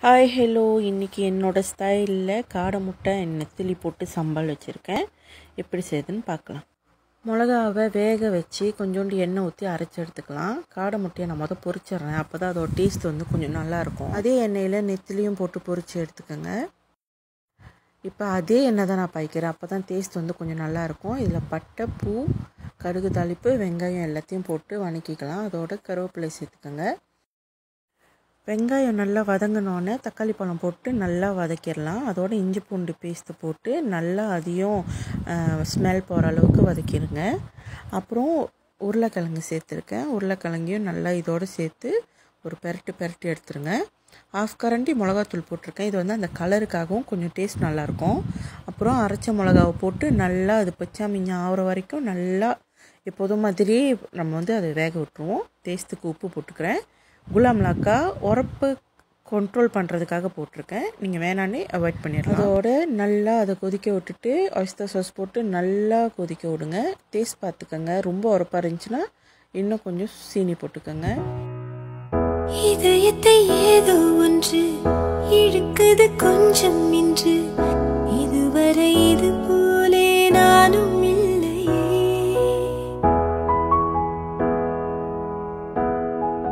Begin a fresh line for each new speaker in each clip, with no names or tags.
hi hello இன்றைக்கி என்னோடய ஸ்டைலில் காடை முட்டை நெத்திலி போட்டு சம்பல் வச்சுருக்கேன் எப்படி செய்யுதுன்னு பார்க்கலாம் மிளகாவை வேக வச்சு கொஞ்சோண்டு எண்ணெய் ஊற்றி அரைச்சி எடுத்துக்கலாம் காடை முட்டையை நான் மொதல் பொரிச்சிடுறேன் அப்போ தான் அதோட டேஸ்ட் வந்து கொஞ்சம் நல்லாயிருக்கும் அதே எண்ணெயில் நெத்திலியும் போட்டு பொரித்து எடுத்துக்கோங்க இப்போ அதே எண்ணெய் தான் நான் பாய்க்கிறேன் அப்போ தான் டேஸ்ட் வந்து கொஞ்சம் நல்லாயிருக்கும் இதில் பட்டை பூ கடுகு தாளிப்பு வெங்காயம் எல்லாத்தையும் போட்டு வணக்கிக்கலாம் அதோட கருவேப்பிலை சேர்த்துக்கோங்க வெங்காயம் நல்லா வதங்கினோடனே தக்காளி பழம் போட்டு நல்லா வதக்கிடலாம் அதோட இஞ்சி பூண்டு பேஸ்ட்டு போட்டு நல்லா அதையும் ஸ்மெல் போகிற அளவுக்கு வதக்கிடுங்க அப்புறம் உருளைக்கிழங்கு சேர்த்துருக்கேன் உருளைக்கிழங்கையும் நல்லா இதோடு சேர்த்து ஒரு பெரட்டு பெரட்டி எடுத்துருங்க ஆஃப் கரண்டி மிளகாத்தூள் போட்டிருக்கேன் இது வந்து அந்த கலருக்காகவும் கொஞ்சம் டேஸ்ட் நல்லாயிருக்கும் அப்புறம் அரைச்ச மிளகாவை போட்டு நல்லா அது பச்சாமிங்க ஆகிற வரைக்கும் நல்லா எப்போதும் மாதிரியே நம்ம வந்து அதை வேக விட்டுருவோம் டேஸ்ட்டுக்கு உப்பு போட்டுக்கிறேன் குலாம் மிளகா உரப்பு கண்ட்ரோல் பண்ணுறதுக்காக போட்டிருக்கேன் நீங்கள் வேணான்னே அவாய்ட் பண்ணிடலாம் அதோட நல்லா அதை கொதிக்க விட்டுட்டு ஒய்ஸ்தர் சாஸ் போட்டு நல்லா கொதிக்க விடுங்க டேஸ்ட் பார்த்துக்கோங்க ரொம்ப உரப்பாக இருந்துச்சுன்னா இன்னும் கொஞ்சம் சீனி போட்டுக்கோங்க
இதயத்தை ஏதோ ஒன்று இழுக்குது கொஞ்சம் இன்று இதுவரை இது போலே நானும் இல்லையே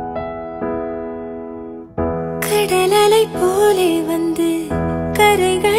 கடலலை போலே வந்து கரைகள்